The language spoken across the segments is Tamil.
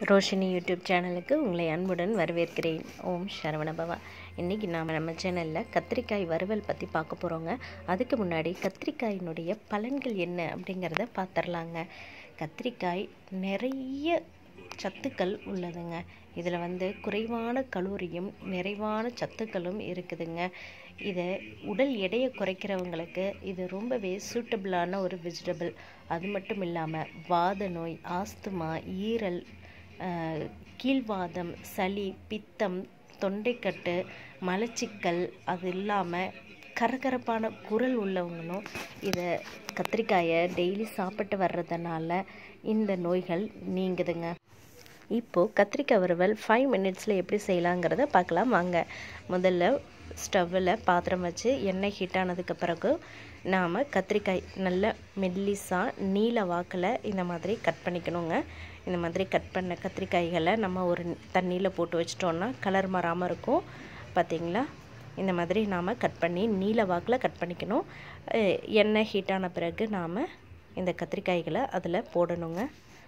ரோஷினி யூடியூப் சேனலுக்கு உங்களை அன்புடன் வரவேற்கிறேன் ஓம் சரவணபவா இன்றைக்கி நாம் நம்ம சேனலில் கத்திரிக்காய் வறுவல் பற்றி பார்க்க போகிறோங்க அதுக்கு முன்னாடி கத்திரிக்காயினுடைய பலன்கள் என்ன அப்படிங்கிறத பார்த்துடலாங்க கத்திரிக்காய் நிறைய சத்துக்கள் உள்ளதுங்க இதில் வந்து குறைவான கலோரியும் நிறைவான சத்துக்களும் இருக்குதுங்க இதை உடல் எடையை குறைக்கிறவங்களுக்கு இது ரொம்பவே சூட்டபிளான ஒரு வெஜிடபிள் அது மட்டும் இல்லாமல் வாத நோய் ஆஸ்துமா ஈரல் அஹ், கீழ்வாதம் சளி பித்தம் தொண்டைக்கட்டு மலச்சிக்கல் அது இல்லாமல் கரகரப்பான குரல் உள்ளவங்களும் இதை கத்திரிக்காயை டெய்லி சாப்பிட்டு வர்றதுனால இந்த நோய்கள் நீங்குதுங்க இப்போது கத்திரிக்காய் வறுவல் ஃபைவ் மினிட்ஸில் எப்படி செய்யலாங்கிறத பார்க்கலாம் வாங்க முதல்ல ஸ்டவ்வில் பாத்திரம் வச்சு எண்ணெய் ஹீட் ஆனதுக்கு பிறகு நாம் கத்திரிக்காய் நல்ல மெல்லிஸாக நீல வாக்கில் இந்த மாதிரி கட் பண்ணிக்கணுங்க இந்த மாதிரி கட் பண்ண கத்திரிக்காய்களை நம்ம ஒரு தண்ணியில் போட்டு வச்சிட்டோன்னா கலர் மாறாமல் இருக்கும் பார்த்தீங்களா இந்த மாதிரி நாம் கட் பண்ணி நீல வாக்கில் கட் பண்ணிக்கணும் அஹ் எண்ணெய் ஹீட் ஆன பிறகு நாம் இந்த கத்திரிக்காய்களை அதில் போடணுங்க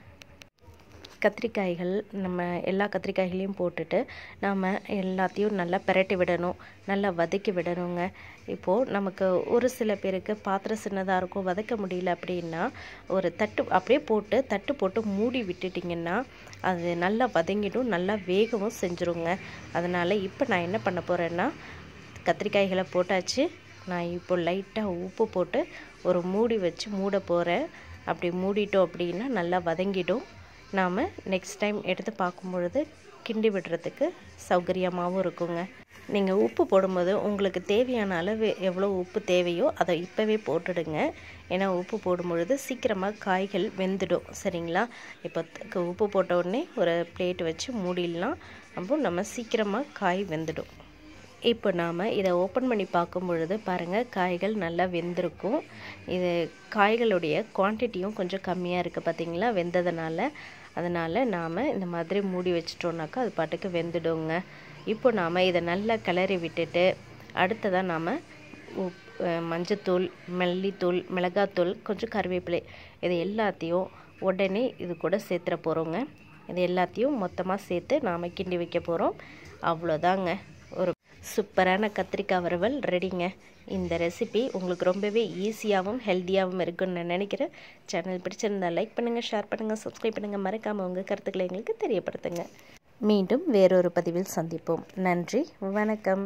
கத்திரிக்காய்கள் நம்ம எல்லா கத்திரிக்காய்களையும் போட்டுட்டு நாம் எல்லாத்தையும் நல்லா பிரட்டி விடணும் நல்லா வதக்கி விடணுங்க இப்போது நமக்கு ஒரு சில பேருக்கு பாத்திரம் சின்னதாக இருக்கும் வதக்க முடியல அப்படின்னா ஒரு தட்டு அப்படியே போட்டு தட்டு போட்டு மூடி விட்டுட்டிங்கன்னா அது நல்லா வதங்கிடும் நல்லா வேகவும் செஞ்சுருங்க அதனால் இப்போ நான் என்ன பண்ண போகிறேன்னா கத்திரிக்காய்களை போட்டாச்சு நான் இப்போ லைட்டாக உப்பு போட்டு ஒரு மூடி வச்சு மூட போகிறேன் அப்படி மூடிட்டோம் அப்படின்னா நல்லா வதங்கிடும் நாம் நெக்ஸ்ட் டைம் எடுத்து பார்க்கும் பொழுது கிண்டி விடுறதுக்கு சௌகரியமாகவும் இருக்குங்க நீங்கள் உப்பு போடும்போது உங்களுக்கு தேவையான அளவு எவ்வளோ உப்பு தேவையோ அதை இப்போவே போட்டுடுங்க ஏன்னா உப்பு போடும் பொழுது சீக்கிரமாக காய்கள் வெந்துடும் சரிங்களா இப்போ த- உப்பு போட்ட உடனே ஒரு பிளேட் வச்சு மூடிடலாம் அப்போ நம்ம சீக்கிரமாக காய் வெந்துடும் இப்போ நாம் இதை ஓப்பன் பண்ணி பார்க்கும் பொழுது பாருங்கள் காய்கள் நல்லா வெந்திருக்கும் இது காய்களுடைய குவான்டிட்டியும் கொஞ்சம் கம்மியாக இருக்குது பார்த்தீங்களா வெந்ததுனால அதனால் நாம் இந்த மாதிரி மூடி வச்சிட்டோம்னாக்கா அது பாட்டுக்கு வெந்துடுங்க இப்போ நாம் இதை நல்லா கிளறி விட்டுட்டு அடுத்ததாக நாம் உப் அஹ் மஞ்சத்தூள் மல்லித்தூள் மிளகாத்தூள் கொஞ்சம் கருவேப்பிலை இது எல்லாத்தையும் உடனே இது கூட சேர்த்துற போகிறோங்க இது எல்லாத்தையும் மொத்தமாக சேர்த்து நாம் கிண்டி வைக்க போகிறோம் அவ்வளோதாங்க ஒரு சூப்பரான கத்திரிக்காய் வறுவல் ரெடிங்க இந்த ரெசிபி உங்களுக்கு ரொம்பவே ஈஸியாகவும் ஹெல்த்தியாகவும் இருக்குன்னு நான் நினைக்கிறேன் சேனல் பிடிச்சிருந்தா லைக் பண்ணுங்கள் ஷேர் பண்ணுங்கள் சப்ஸ்கிரைப் பண்ணுங்கள் மறக்காமல் உங்கள் கருத்துக்களை எங்களுக்கு தெரியப்படுத்துங்க மீண்டும் வேறொரு பதிவில் சந்திப்போம் நன்றி வணக்கம்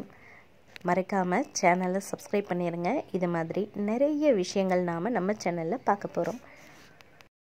மறக்காமல் சேனலை சப்ஸ்கிரைப் பண்ணிடுங்க இது மாதிரி நிறைய விஷயங்கள் நாம் நம்ம சேனலில் பார்க்க போகிறோம்